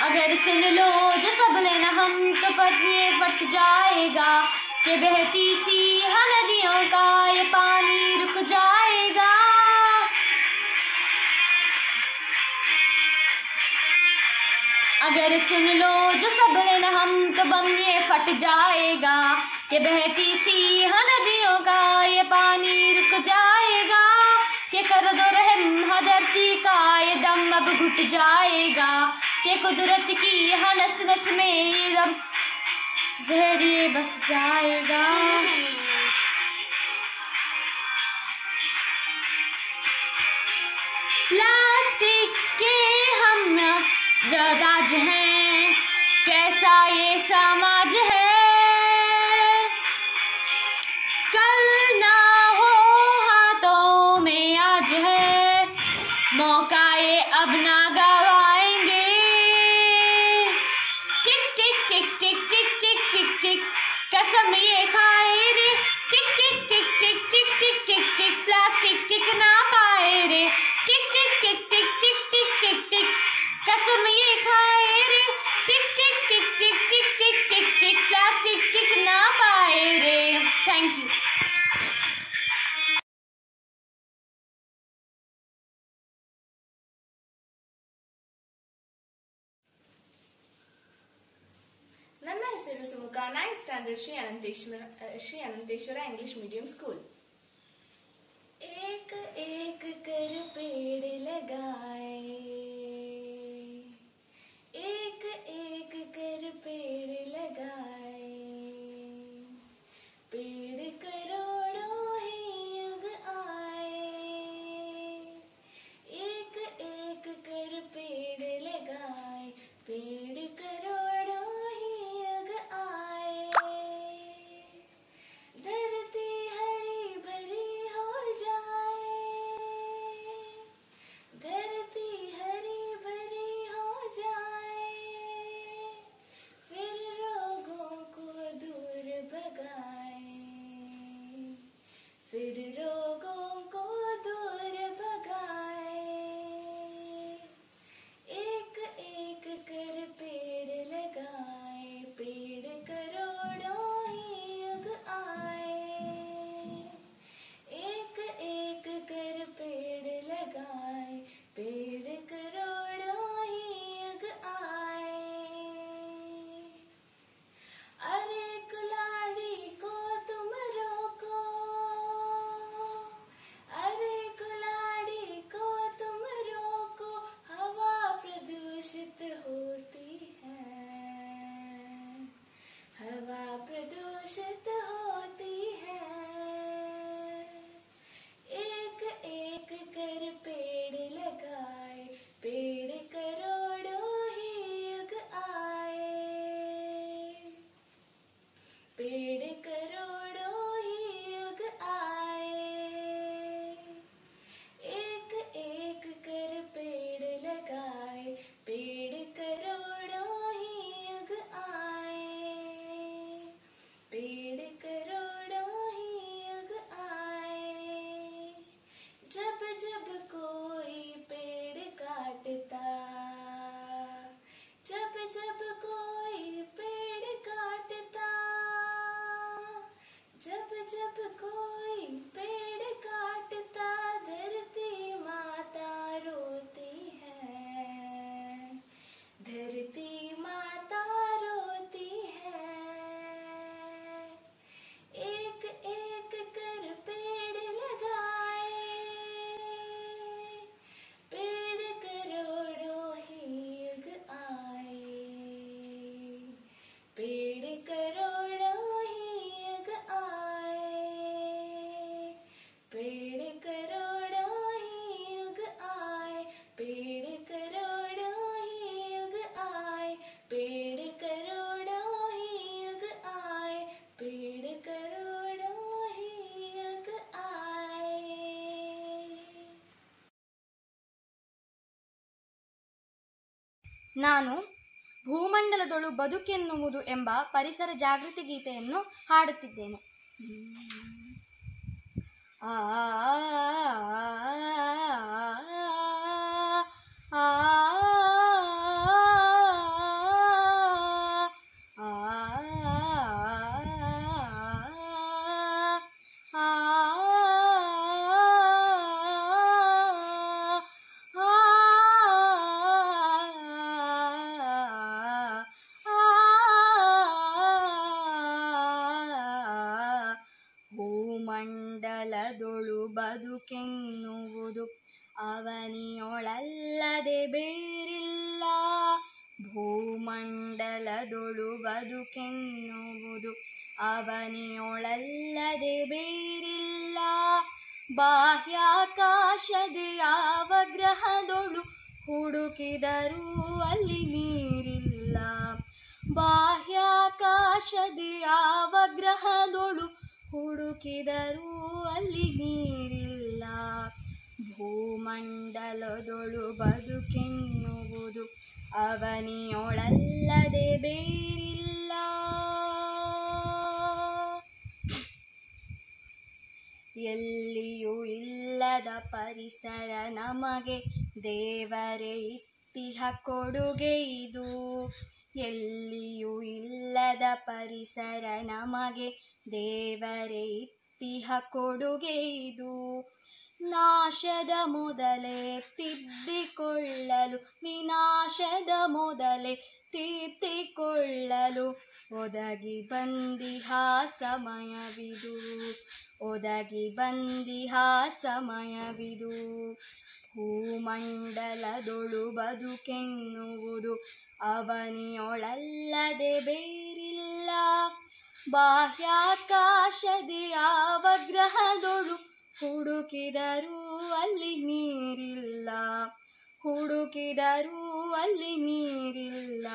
अगर सुन लो जो सब लेना हम तो पट ये पट जाएगा कि बहती सी है नदियों का ये पानी रुक जाएगा अगर सुन लो जो सब लेना हम तो बम ये फट जाएगा कि बहती सी है नदियों का ये पानी रुक जाएगा कि कर दो रहम है धरती का ये दम अब घुट जाएगा कि कुदरत की है नस नस में ये दम जहर ये बस जाएगा प्लास्टिक के हम राज हैं कैसा ये समाज है कल ना हो हाथों में आज है मौका ये अब ना गवाएंगे टिक टिक टिक टिक टिक टिक टिक टिक कसम ये खाए रे टिक टिक टिक टिक टिक टिक टिक टिक प्लास्टिक टिक ना पाए रे टिक टिक टिक टिक टिक टिक टिक टिक कसम ये खाए रे टिक टिक टिक टिक टिक टिक टिक टिक प्लास्टिक टिक ना पाए रे थैंक यू ನನ್ನ ಹೆಸರು Sumukha ninth standard Shri Ananteshwara ah, Shri Ananteshwara English medium school एक एक कर पेड़ लगाए एक एक कर पेड़ लगाए पेड़ करोड़ों ही युग आए एक एक कर पेड़ लगाए पेड़ करोड़ों ही युग आए धरती हरी भरी हो जाए धरती हरी भरी हो जाए फिर रोगों को दूर भगाए फिर रोगों को दूर भगाए एक एक कर पेड़ लगाए पेड़ करोड़ों ही युग आए एक एक कर पेड़ लगाए पेड़ करोड़ों ही युग आए अरे कुलाड़ी को तुम रोको अरे कुलाड़ी को तुम रोको हवा प्रदूषित होती है हवा प्रदूषित होती है एक एक कर पेड़ लगाए पेड़ करोड़ों ही युग आए पेड़ करोड़ों ही युग आए एक एक कर पेड़ लगाए पेड़ करोड़ों ही युग आए पेड़ करोड़ों ही युग आए जब जब कोई पेड़ काटता जब जब कोई पेड़ काटता जब जब कोई पेड़ काटता धरती माता रोती है धरती माता रोती है एक एक कर पेड़ लगाए पेड़ करोड़ों ही युग आए पेड़ करोड़ों ही युग आए पेड़ करोड़ों ही युग आए पेड़ करोड़ों ही युग आए पेड़ करोड़ों ही युग आए पेड़ करोड़ों ही युग आए ನಾನು ಭೂಮಂಡಲದೊಳು ಬದುಕೆನ್ನುವುದು ಎಂಬ ಪರಿಸರ ಜಾಗೃತಿ ಗೀತೆಯನ್ನು ಹಾಡುತ್ತಿದ್ದೇನೆ ಆ ಆ ಎನ್ನುವುದು ಅವನಿಯೊಳಲ್ಲದೆ ಬೇರಿಲ್ಲ ಭೂಮಂಡಲದೊಳು ಬದುಕೆನ್ನುವುದು ಅವನಿಯೊಳಲ್ಲದೆ ಬೇರಿಲ್ಲ ಬಾಹ್ಯಾಕಾಶದ ಯಾವ ಗ್ರಹದೊಳು ಹುಡುಕಿದರೂ ಅಲ್ಲಿ ನೀರಿಲ್ಲ ಬಾಹ್ಯಾಕಾಶದ ಯಾವ ಗ್ರಹದೊಳು ಹುಡುಕಿದರೂ ಅಲ್ಲಿ ನೀರಿಲ್ಲ ಭೂಮಂಡಲದೊಳು ಬದುಕೆನ್ನುವುದು ಅವನಿಯೊಳಲ್ಲದೆ ಬೇರಿಲ್ಲ ಎಲ್ಲಿಯೂ ಇಲ್ಲದ ಪರಿಸರ ನಮಗೆ ದೇವರೇ ಇಟ್ಟಿಹ ಕೊಡುಗೆ ಇದು ಎಲ್ಲಿಯೂ ಇಲ್ಲದ ಪರಿಸರ ನಮಗೆ ದೇವರೇ ಇಟ್ಟಿಹ ಕೊಡುಗೆ ಇದು ನಾಶದ ಮೊದಲೇ ತಿದ್ದಿಕೊಳ್ಳಲು ವಿನಾಶದ ಮೊದಲೇ ತಿದ್ದಿಕೊಳ್ಳಲು ಒದಗಿ ಬಂದಿಹ ಸಮಯವಿದು ಒದಗಿ ಬಂದಿಹ ಸಮಯವಿದು ಭೂಮಂಡಲದೊಳು ಬದುಕೆನ್ನುವುದು ಅವನಿಯೊಳಲ್ಲದೆ ಬೇರಿಲ್ಲ ಬಾಹ್ಯಾಕಾಶದ ಯಾವ ಗ್ರಹದೊಳು ಹುಡುಕಿದರೂ ಅಲ್ಲಿ ನೀರಿಲ್ಲ ಹುಡುಕಿದರೂ ಅಲ್ಲಿ ನೀರಿಲ್ಲ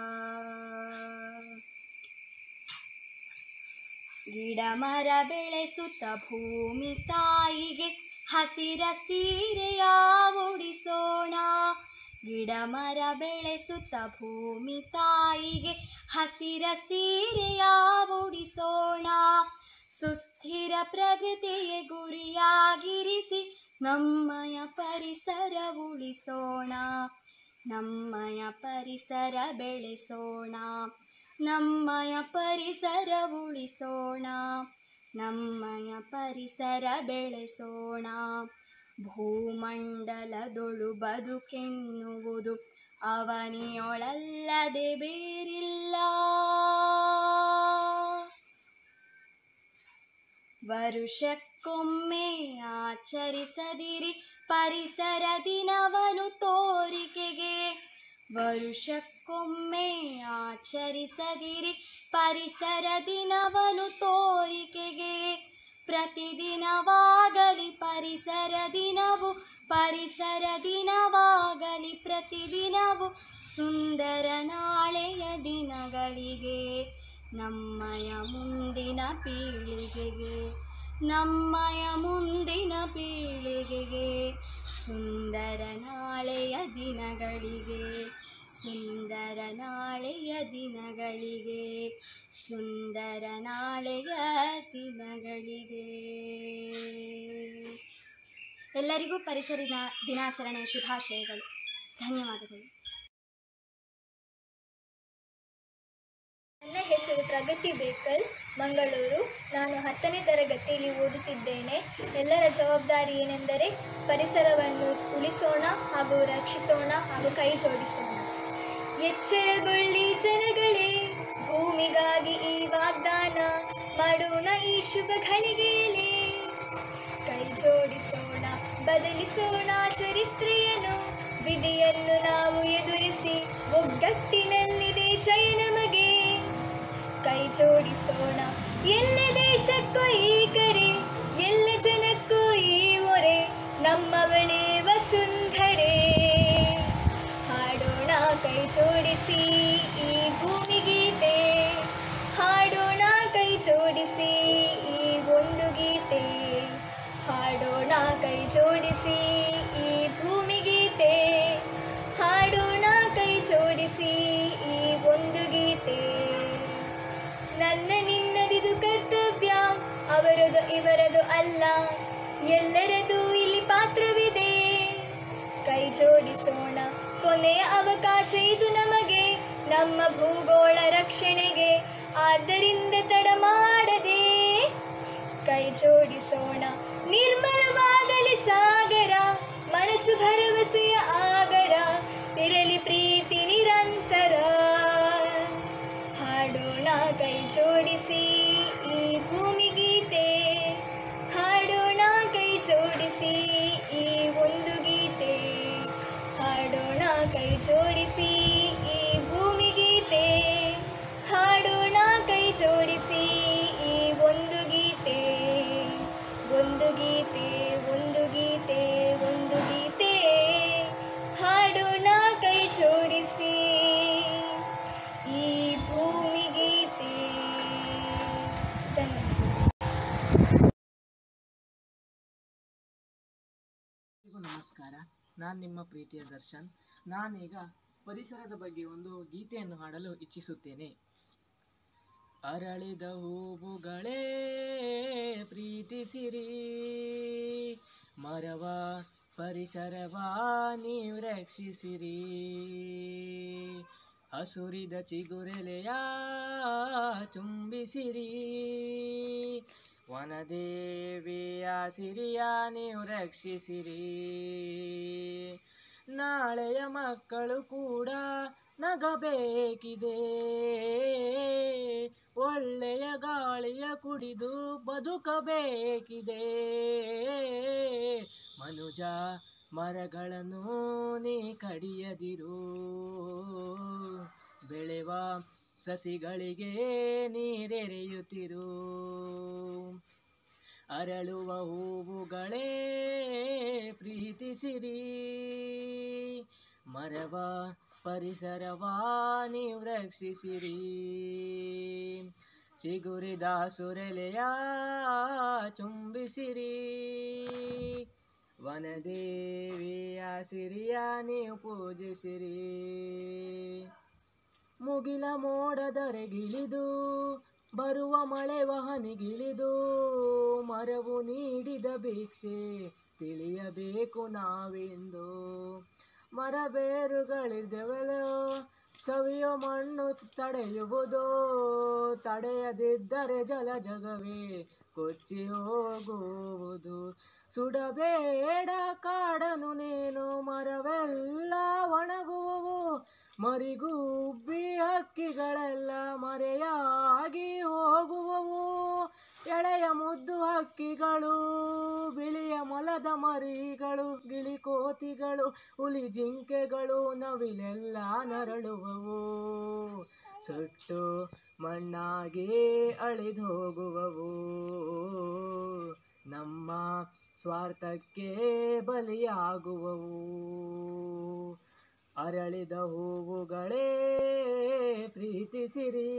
ಗಿಡ ಮರ ಬೆಳೆಸುತ್ತ ಭೂಮಿ ತಾಯಿಗೆ ಹಸಿರ ಸೀರೆಯ ಉಡಿಸೋಣ ಗಿಡ ಮರ ಬೆಳೆಸುತ್ತ ಭೂಮಿ ತಾಯಿಗೆ ಹಸಿರ ಸೀರೆಯ ಉಡಿಸೋಣ ಸುಸ್ಥಿರ ಪ್ರಗತಿಯ ಗುರಿಯಾಗಿರಿಸಿ ನಮ್ಮಯ ಪರಿಸರ ಉಳಿಸೋಣ ನಮ್ಮಯ ಪರಿಸರ ಬೆಳೆಸೋಣ ನಮ್ಮಯ ಪರಿಸರ ಉಳಿಸೋಣ ನಮ್ಮಯ ಪರಿಸರ ಬೆಳೆಸೋಣ ಭೂಮಂಡಲದೊಳು ಬದುಕೆನ್ನುವುದು ಅವನಿಯೊಳಲ್ಲದೆ ಬೇರಿಲ್ಲ ವರುಷಕ್ಕೊಮ್ಮೆ ಆಚರಿಸದಿರಿ ಪರಿಸರ ದಿನವನು ತೋರಿಕೆಗೆ ವರುಷಕ್ಕೊಮ್ಮೆ ಆಚರಿಸದಿರಿ ಪರಿಸರ ದಿನವನು ತೋರಿಕೆಗೆ ಪ್ರತಿದಿನವಾಗಲಿ ಪರಿಸರ ದಿನವು ಪರಿಸರ ದಿನವಾಗಲಿ ಪ್ರತಿದಿನವು ಸುಂದರ ನಾಳೆಯ ದಿನಗಳಿಗೆ ನಮ್ಮಯ ಮುಂದಿನ ಪೀಳಿಗೆಗೆ ನಮ್ಮಯ ಮುಂದಿನ ಪೀಳಿಗೆಗೆ ಸುಂದರ ನಾಳೆಯ ದಿನಗಳಿಗೆ ಸುಂದರ ನಾಳೆಯ ದಿನಗಳಿಗೆ ಸುಂದರ ನಾಳೆಯ ದಿನಗಳಿಗೆ ಎಲ್ಲರಿಗೂ ಪರಿಸರ ದಿನ- ದಿನಾಚರಣೆಯ ಶುಭಾಶಯಗಳು ಧನ್ಯವಾದಗಳು ನನ್ನ ಹೆಸರು ಪ್ರಗತಿ ಬೇಕಲ್ ಮಂಗಳೂರು ನಾನು ಹತ್ತನೇ ತರಗತಿಯಲ್ಲಿ ಓದುತ್ತಿದ್ದೇನೆ ಎಲ್ಲರ ಜವಾಬ್ದಾರಿ ಏನೆಂದರೆ ಪರಿಸರವನ್ನು ಉಳಿಸೋಣ ಹಾಗೂ ರಕ್ಷಿಸೋಣ ಹಾಗೂ ಕೈ ಜೋಡಿಸೋಣ ಎಚ್ಚರಗೊಳ್ಳಿ ಜನಗಳೇ ಭೂಮಿಗಾಗಿ ಈ ವಾಗ್ದಾನ ಮಾಡೋಣ ಈ ಶುಭ ಘಳಿಗೆಯಲ್ಲಿ ಕೈ ಜೋಡಿಸೋಣ ಬದಲಿಸೋಣ ಚರಿತ್ರೆಯನ್ನು ವಿಧಿಯನ್ನು ನಾವು ಎದುರಿಸಿ ಒಗ್ಗಟ್ಟಿನಲ್ಲಿದೆ ಜಯ ನಮಗೆ ಕೈ ಜೋಡಿಸೋಣ ಎಲ್ಲ ದೇಶಕ್ಕೂ ಈ ಕರೆ ಎಲ್ಲ ಜನಕ್ಕೂ ಈ ಒರೆ ನಮ್ಮವಳೇ ವಸುಂಧರೆ ಹಾಡೋಣ ಕೈ ಜೋಡಿಸಿ ಈ ಭೂಮಿ ಗೀತೆ ಹಾಡೋಣ ಕೈ ಜೋಡಿಸಿ ಈ ಒಂದು ಗೀತೆ ಹಾಡೋಣ ಕೈ ಜೋಡಿಸಿ ಈ ಭೂಮಿ ಗೀತೆ ಹಾಡೋಣ ಕೈ ಜೋಡಿಸಿ ಈ ಒಂದು ಗೀತೆ ನನ್ನ ನಿನ್ನದಿದು ಕರ್ತವ್ಯ ಅವರದು ಇವರದು ಅಲ್ಲ ಎಲ್ಲರದು ಇಲ್ಲಿ ಪಾತ್ರವಿದೆ ಕೈ ಜೋಡಿಸೋಣ ಕೊನೆಯ ಅವಕಾಶ ಇದು ನಮಗೆ ನಮ್ಮ ಭೂಗೋಳ ರಕ್ಷಣೆಗೆ ಆದ್ದರಿಂದ ತಡ ಮಾಡದೆ ಕೈ ಜೋಡಿಸೋಣ ನಿರ್ಮಲವಾಗಲಿ ಸಾಗರ ಮನಸ್ಸು ಭರವಸೆಯ ಆಗರ ಇರಲಿ ಪ್ರೀತಿ ನಿರಂತರ ಹಾಡೋಣ ಕೈ ಜೋಡಿಸಿ ಈ ಭೂಮಿ ಗೀತೆ ಹಾಡೋಣ ಕೈ ಜೋಡಿಸಿ ಈ ಹಾಡೋಣ ಕೈ ಜೋಡಿಸಿ ಈ ಭೂಮಿಗೀತೆ ಹಾಡೋಣ ಕೈ ಜೋಡಿಸಿ ಈ ಒಂದು ಗೀತೆ ಒಂದು ಗೀತೆ ಒಂದು ಗೀತೆ ಒಂದು ಗೀತೆ ಹಾಡೋಣ ಕೈ ಜೋಡಿಸಿ ಈ ಭೂಮಿಗೀತೆ ಧನ್ಯವಾದ ಎಲ್ರಿಗೂ ನಮಸ್ಕಾರ ನಾನು ನಿಮ್ಮ ಪ್ರೀತಿಯ ದರ್ಶನ್ ನಾನೀಗ ಪರಿಸರದ ಬಗ್ಗೆ ಒಂದು ಗೀತೆಯನ್ನು ಹಾಡಲು ಇಚ್ಛಿಸುತ್ತೇನೆ ಅರಳಿದ ಹೂವುಗಳೇ ಪ್ರೀತಿಸಿರಿ ಮರವ ಪರಿಸರವ ನೀವು ರಕ್ಷಿಸಿರಿ ಹಸುರಿದ ಚಿಗುರೆಲೆಯ ಚುಂಬಿಸಿರಿ ವನದೇವಿಯ ಸಿರಿಯ ನೀವು ರಕ್ಷಿಸಿರಿ ನಾಳೆಯ ಮಕ್ಕಳು ಕೂಡ ನಗಬೇಕಿದೆ ಒಳ್ಳೆಯ ಗಾಳಿಯ ಕುಡಿದು ಬದುಕಬೇಕಿದೆ ಮನುಜ ಮರಗಳನ್ನು ನೀ ಕಡಿಯದಿರು ಬೆಳೆವ ಸಸಿಗಳಿಗೆ ನೀರೆರೆಯುತ್ತಿರು ಅರಳುವ ಹೂವುಗಳೇ ಪ್ರೀತಿಸಿರಿ ಮರವ ಪರಿಸರವ ನೀವು ರಕ್ಷಿಸಿರಿ ಚಿಗುರಿದ ಸುರೆಲೆಯ ಚುಂಬಿಸಿರಿ ವನದೇವಿಯ ಸಿರಿಯ ನೀವು ಪೂಜಿಸಿರಿ ಮುಗಿಲ ಮೋಡದರೆಗಿಳಿದು ಬರುವ ಮಳೆ ವಹನಿಗಿಳಿದು ಮರವು ನೀಡಿದ ಭಿಕ್ಷೆ ತಿಳಿಯಬೇಕು ನಾವೆಂದು ಮರ ಬೇರುಗಳಿದ್ದೆವಲೋ ಸವಿಯೋ ಮಣ್ಣು ತಡೆಯುವುದು ತಡೆಯದಿದ್ದರೆ ಜಲ ಜಗವೇ ಕೊಚ್ಚಿ ಹೋಗುವುದು ಸುಡಬೇಡ ಕಾಡನು ನೀನು ಮರವೆಲ್ಲ ಒಣಗುವವು ಮರಿಗುಬ್ಬಿ ಹಕ್ಕಿಗಳೆಲ್ಲ ಮರೆಯಾಗಿ ಹೋಗುವವು ಎಳೆಯ ಮುದ್ದು ಹಕ್ಕಿಗಳು ಬಿಳಿಯ ಮೊಲದ ಮರಿಗಳು ಗಿಳಿಕೋತಿಗಳು ಹುಲಿ ಜಿಂಕೆಗಳು ನವಿಲೆಲ್ಲ ನರಳುವವು ಸುಟ್ಟು ಮಣ್ಣಾಗಿ ಅಳಿದು ಹೋಗುವವು ನಮ್ಮ ಸ್ವಾರ್ಥಕ್ಕೆ ಬಲಿಯಾಗುವವು ಅರಳಿದ ಹೂವುಗಳೇ ಪ್ರೀತಿಸಿರಿ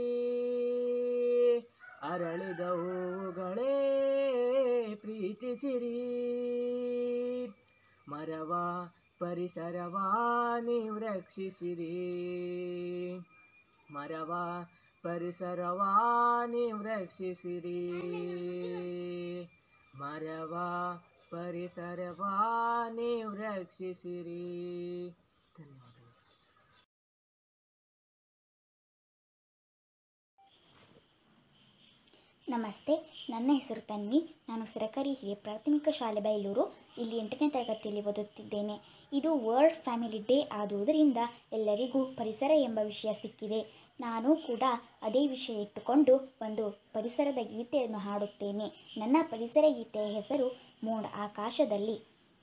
ಅರಳಿದ ಹೂವುಗಳೇ ಪ್ರೀತಿಸಿರಿ ಮರವ ಪರಿಸರವ ನೀವು ರಕ್ಷಿಸಿರಿ ಮರವ ಪರಿಸರವ ನೀವು ರಕ್ಷಿಸಿರಿ ಮರವ ಪರಿಸರವ ನೀವು ರಕ್ಷಿಸಿರಿ ಧನ್ಯವಾದಗಳು ನಮಸ್ತೆ ನನ್ನ ಹೆಸರು ತನ್ವಿ ನಾನು ಸರಕಾರಿ ಹಿರಿಯ ಪ್ರಾಥಮಿಕ ಶಾಲೆ ಬೈಲೂರು ಇಲ್ಲಿ ಎಂಟನೇ ತರಗತಿಯಲ್ಲಿ ಓದುತ್ತಿದ್ದೇನೆ ಇದು ವರ್ಲ್ಡ್ ಫ್ಯಾಮಿಲಿ ಡೇ ಆದುದರಿಂದ ಎಲ್ಲರಿಗೂ ಪರಿಸರ ಎಂಬ ವಿಷಯ ಸಿಕ್ಕಿದೆ ನಾನು ಕೂಡ ಅದೇ ವಿಷಯ ಇಟ್ಟುಕೊಂಡು ಒಂದು ಪರಿಸರದ ಗೀತೆಯನ್ನು ಹಾಡುತ್ತೇನೆ ನನ್ನ ಪರಿಸರ ಗೀತೆಯ ಹೆಸರು ಮೋಡ ಆಕಾಶದಲ್ಲಿ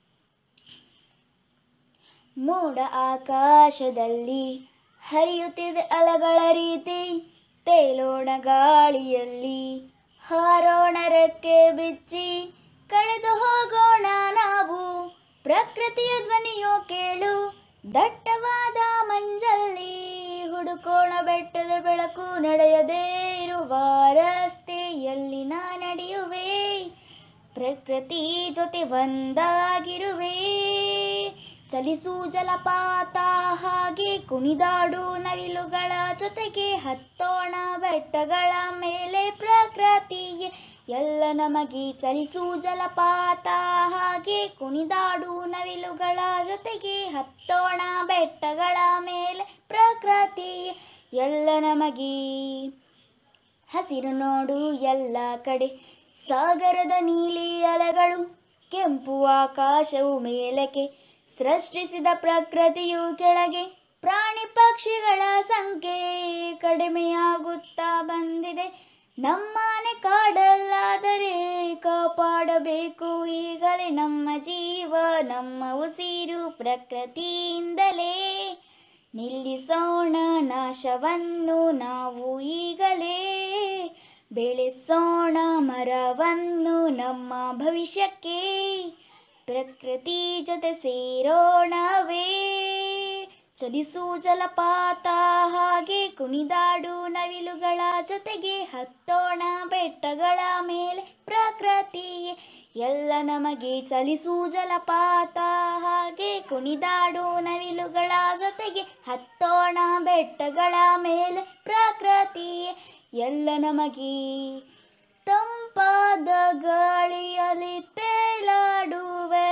ಮೋಡ ಆಕಾಶದಲ್ಲಿ ಹರಿಯುತ್ತಿದೆ ಅಲಗಳ ರೀತಿ ತೇಲೋಣ ಗಾಳಿಯಲ್ಲಿ ಹಾರೋಣ ರೆಕ್ಕೆ ಬಿಚ್ಚಿ ಕಳೆದು ಹೋಗೋಣ ನಾವು ಪ್ರಕೃತಿಯ ಧ್ವನಿಯೋ ಕೇಳು ದಟ್ಟವಾದ ಮಂಜಲ್ಲಿ ಹುಡುಕೋಣ ಬೆಟ್ಟದ ಬೆಳಕು ನಡೆಯದೇ ಇರುವ ರಸ್ತೆಯಲ್ಲಿ ನಾ ನಡೆಯುವೆ ಪ್ರಕೃತಿ ಜೊತೆ ಒಂದಾಗಿರುವೆ ಚಲಿಸು ಜಲಪಾತ ಹಾಗೆ ಕುಣಿದಾಡು ನವಿಲುಗಳ ಜೊತೆಗೆ ಹತ್ತೋಣ ಬೆಟ್ಟಗಳ ಮೇಲೆ ಪ್ರಕೃತಿಯೇ ಎಲ್ಲ ನಮಗೆ ಚಲಿಸು ಜಲಪಾತ ಹಾಗೆ ಕುಣಿದಾಡು ನವಿಲುಗಳ ಜೊತೆಗೆ ಹತ್ತೋಣ ಬೆಟ್ಟಗಳ ಮೇಲೆ ಪ್ರಕೃತಿಯೇ ಎಲ್ಲ ನಮಗೆ ಹಸಿರು ನೋಡು ಎಲ್ಲ ಕಡೆ ಸಾಗರದ ನೀಲಿ ಅಲೆಗಳು ಕೆಂಪು ಆಕಾಶವು ಮೇಲಕ್ಕೆ ಸೃಷ್ಟಿಸಿದ ಪ್ರಕೃತಿಯು ಕೆಳಗೆ ಪ್ರಾಣಿ ಪಕ್ಷಿಗಳ ಸಂಖ್ಯೆ ಕಡಿಮೆಯಾಗುತ್ತಾ ಬಂದಿದೆ ನಮ್ಮನೆ ಕಾಡಲ್ಲಾದರೆ ಕಾಪಾಡಬೇಕು ಈಗಲೇ ನಮ್ಮ ಜೀವ ನಮ್ಮ ಉಸಿರು ಪ್ರಕೃತಿಯಿಂದಲೇ ನಿಲ್ಲಿಸೋಣ ನಾಶವನ್ನು ನಾವು ಈಗಲೇ ಬೆಳೆಸೋಣ ಮರವನ್ನು ನಮ್ಮ ಭವಿಷ್ಯಕ್ಕೆ ಪ್ರಕೃತಿ ಜೊತೆ ಸೇರೋಣವೇ ಚಲಿಸು ಜಲಪಾತ ಹಾಗೆ ಕುಣಿದಾಡು ನವಿಲುಗಳ ಜೊತೆಗೆ ಹತ್ತೋಣ ಬೆಟ್ಟಗಳ ಮೇಲೆ ಪ್ರಕೃತಿಯೇ ಎಲ್ಲ ನಮಗೆ ಚಲಿಸು ಜಲಪಾತ ಹಾಗೆ ಕುಣಿದಾಡು ನವಿಲುಗಳ ಜೊತೆಗೆ ಹತ್ತೋಣ ಬೆಟ್ಟಗಳ ಮೇಲೆ ಪ್ರಕೃತಿಯೇ ಎಲ್ಲ ನಮಗೆ ತಂಪಾದ ಗಾಳಿಯಲ್ಲಿ ತೇಲಾಡುವೆ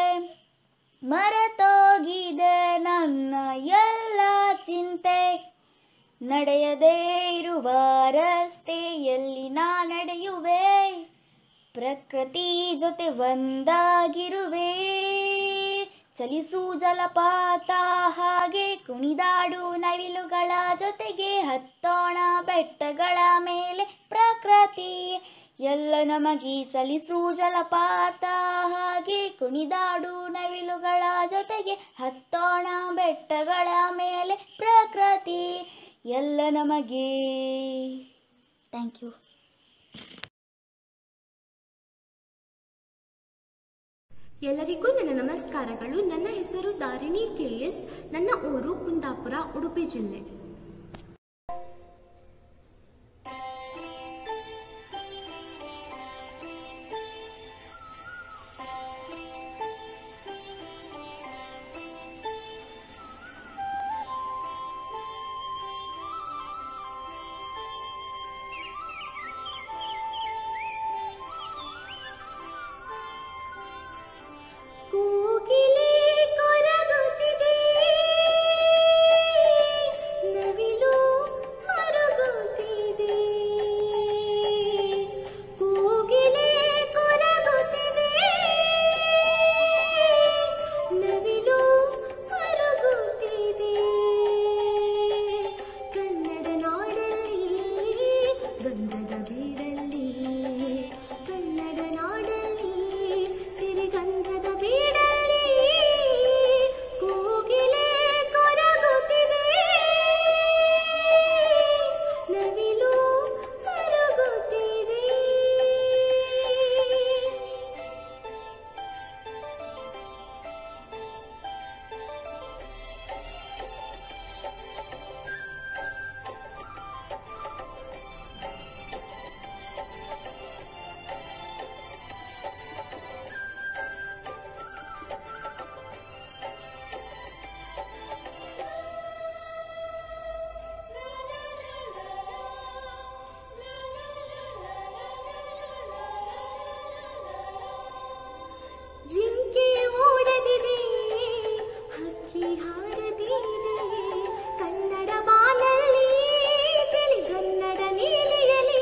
ಮರೆತೋಗಿದೆ ನನ್ನ ಎಲ್ಲ ಚಿಂತೆ ನಡೆಯದೇ ಇರುವ ರಸ್ತೆಯಲ್ಲಿ ನಾ ನಡೆಯುವೆ ಪ್ರಕೃತಿ ಜೊತೆ ಒಂದಾಗಿರುವೆ ಚಲಿಸು ಜಲಪಾತ ಹಾಗೆ ಕುಣಿದಾಡು ನವಿಲುಗಳ ಜೊತೆಗೆ ಹತ್ತೋಣ ಬೆಟ್ಟಗಳ ಮೇಲೆ ಪ್ರಕೃತಿ ಎಲ್ಲ ನಮಗೆ ಚಲಿಸು ಜಲಪಾತ ಹಾಗೆ ಕುಣಿದಾಡು ನವಿಲುಗಳ ಜೊತೆಗೆ ಹತ್ತೋಣ ಬೆಟ್ಟಗಳ ಮೇಲೆ ಪ್ರಕೃತಿ ಎಲ್ಲ ನಮಗೆ ಥ್ಯಾಂಕ್ ಯು ಎಲ್ಲರಿಗೂ ನನ್ನ ನಮಸ್ಕಾರಗಳು ನನ್ನ ಹೆಸರು ದಾರಿಣಿ ಕೆಎಸ್ ನನ್ನ ಊರು ಕುಂದಾಪುರ ಉಡುಪಿ ಜಿಲ್ಲೆ ಕೋಗಿಲೆ ಕೊರಗುತ್ತಿದೆ ನವಿಲು ಮರುಗುತ್ತಿದೆ ಕೋಗಿಲೆ ಕೊರಗುತ್ತಿದೆ ನವಿಲು ಮರುಗುತ್ತಿದೆ ಕನ್ನಡ ನಾಡಲ್ಲಿ ಗಂಧದ ಬೀಡಲ್ಲಿ ಕನ್ನಡ ನಾಡಲ್ಲಿ ಸಿರಿಗಂಧದ ಬೀಡಲ್ಲಿ ಕೋಗಿಲೆ ಕೊರಗುತ್ತಿದೆ ನವಿಲು ಮರುಗುತ್ತಿದೆ ಜಿಂಕೆ ಓಡದಿದೆ ಹಕ್ಕಿ ಹಾರದಿದೆ ಕನ್ನಡ ಬಾನಲ್ಲಿ ತಿಳಿ ಕನ್ನಡ ನೀಲಿಯಲಿ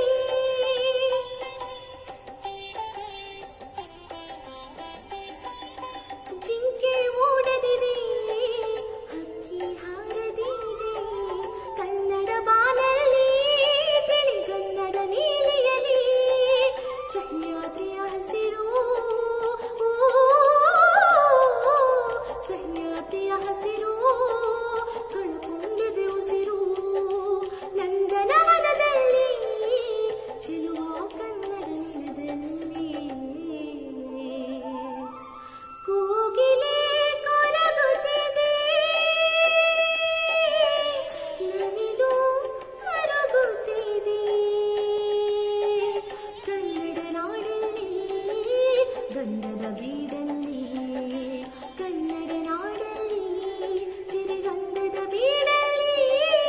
ಜಿಂಕೆ ಓಡದಿದೆ ಹಕ್ಕಿ ಹಾರದಿದೆ ಕನ್ನಡ ಬಾನಲ್ಲಿ ತಿಳಿ ಕನ್ನಡ ನೀಲಿಯಲಿ ಸಹ್ಯಾದ್ರಿಯ ಹಸಿರು ಸಹ್ಯಾದ್ರಿಯ ಹಸಿರು ಕಳಕೊಂಡಿದೆ ಉಸಿರು ನಂದನವನದಲ್ಲಿ ಚೆಲುವ ಕನ್ನಡ ನೆಲದಲ್ಲಿ ಕೋಗಿಲೆ ಕೊರಗುತ್ತಿದೆ ನವಿಲು ಮರುಗುತ್ತಿದೆ ಕನ್ನಡ ನಾಡಲ್ಲಿ ಗಂಧದ ಬೀಡಲ್ಲಿ ಕನ್ನಡ ನಾಡಲ್ಲಿ ಸಿರಿಗಂಧದ ಬೀಡಲ್ಲಿ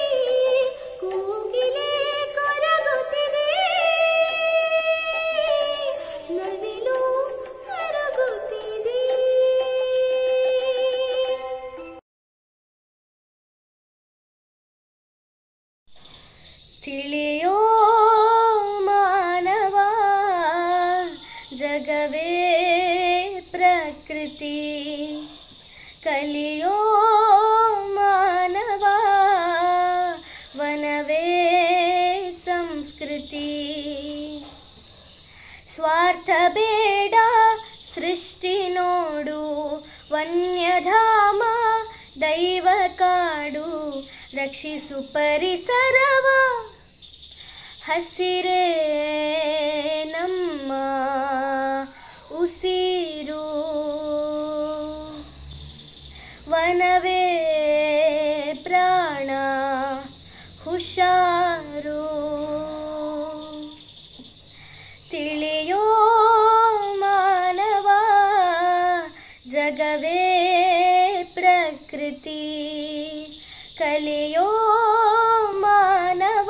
ಕೋಗಿಲೆ ಕೊರಗುತ್ತಿದೆ ನವಿಲು ಮರುಗುತ್ತಿದೆ ತಿಳಿಯೋ ಮಾನವ ಜಗವೇ ಪ್ರಕೃತಿ ಕಲಿಯೋ ಮಾನವ ವನವೇ ಸಂಸ್ಕೃತಿ ವನ್ಯಧಾಮ ದೈವ ಕಾಡು ರಕ್ಷಿಸು ಪರಿಸರವ ಹಸಿರೇ ನಮ್ಮ ಉಸಿರು ವನವೇ ಪ್ರಾಣ ಹುಷಾರು ತಿಳಿಯೋ ಮಾನವ ಜಗವೇ ಪ್ರಕೃತಿ ಕಲಿಯೋ ಮಾನವ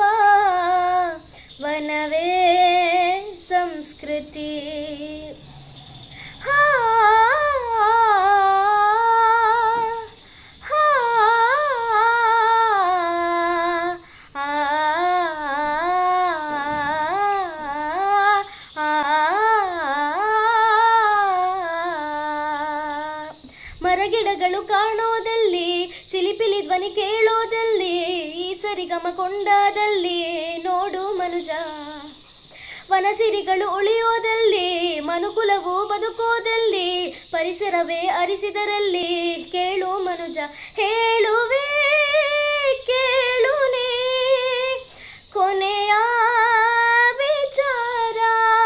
ವನವೇ ಸಂಸ್ಕೃತಿ ಹಾ ಹಾ ಮರಗಿಡಗಳು ಕಾಣೋದಲ್ಲಿ ಚಿಲಿಪಿಲಿ ಧ್ವನಿ ಕೇಳೋದಲ್ಲಿ ಈ ಸರಿಗಮ ಕೊಂಡಾದಲ್ಲಿ ನೋಡು ಮನುಜ ವನಸಿರಿಗಳು ಉಳಿಯೋದಲ್ಲಿ ಮನುಕುಲವು ಬದುಕೋದಲ್ಲಿ ಪರಿಸರವೇ ಅರಿಸಿದರಲ್ಲಿ ಕೇಳು ಮನುಜ ಹೇಳುವೆ ಕೇಳು ನೀ ಕೊನೆಯ ವಿಚಾರ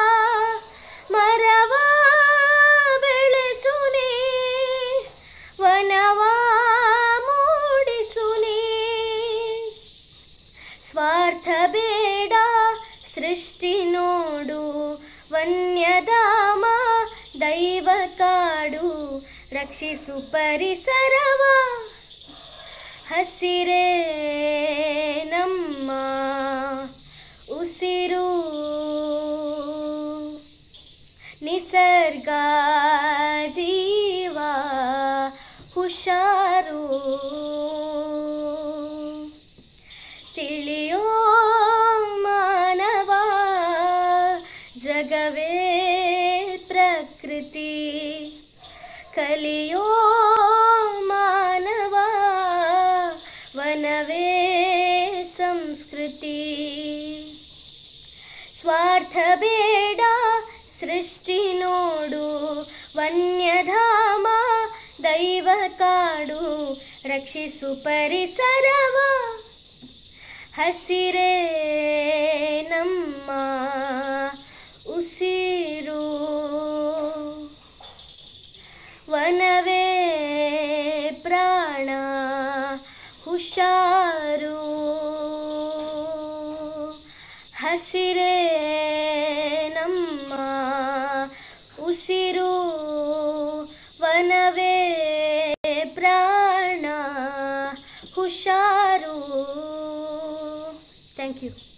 ಮರವ ಬೆಳೆಸು ನೀ ವನವ ಮೂಡಿಸು ನೀ ಸ್ವಾರ್ಥ ಬೇಡ ಸೃಷ್ಟಿ ನೋಡು ವನ್ಯಧಾಮ ದೈವ ಕಾಡು ರಕ್ಷಿಸು ಪರಿಸರವ ಹಸಿರೇ ನಮ್ಮ ಉಸಿರು ನಿಸರ್ಗ ಜೀವ ಹುಷಾರು ತಿಳಿಯೋ ಮಾನವ ಜಗವೇ ಪ್ರಕೃತಿ ಕಲಿಯೋ ಮಾನವ ವನವೇ ಸಂಸ್ಕೃತಿ ಸ್ವಾರ್ಥ ಬೇಡ ಸೃಷ್ಟಿ ನೋಡು ವನ್ಯಧಾಮ ದೈವ ಕಾಡು ರಕ್ಷಿಸು ಪರಿಸರವ ಹಸಿರೇ ನಮ್ಮ ಉಸಿರು ವನವೇ ಪ್ರಾಣ ಹುಷಾರು ಹಸಿರೇ ನಮ್ಮ ಉಸಿರು ವನವೇ ಪ್ರಾಣ ಹುಷಾರು ಥ್ಯಾಂಕ್ ಯು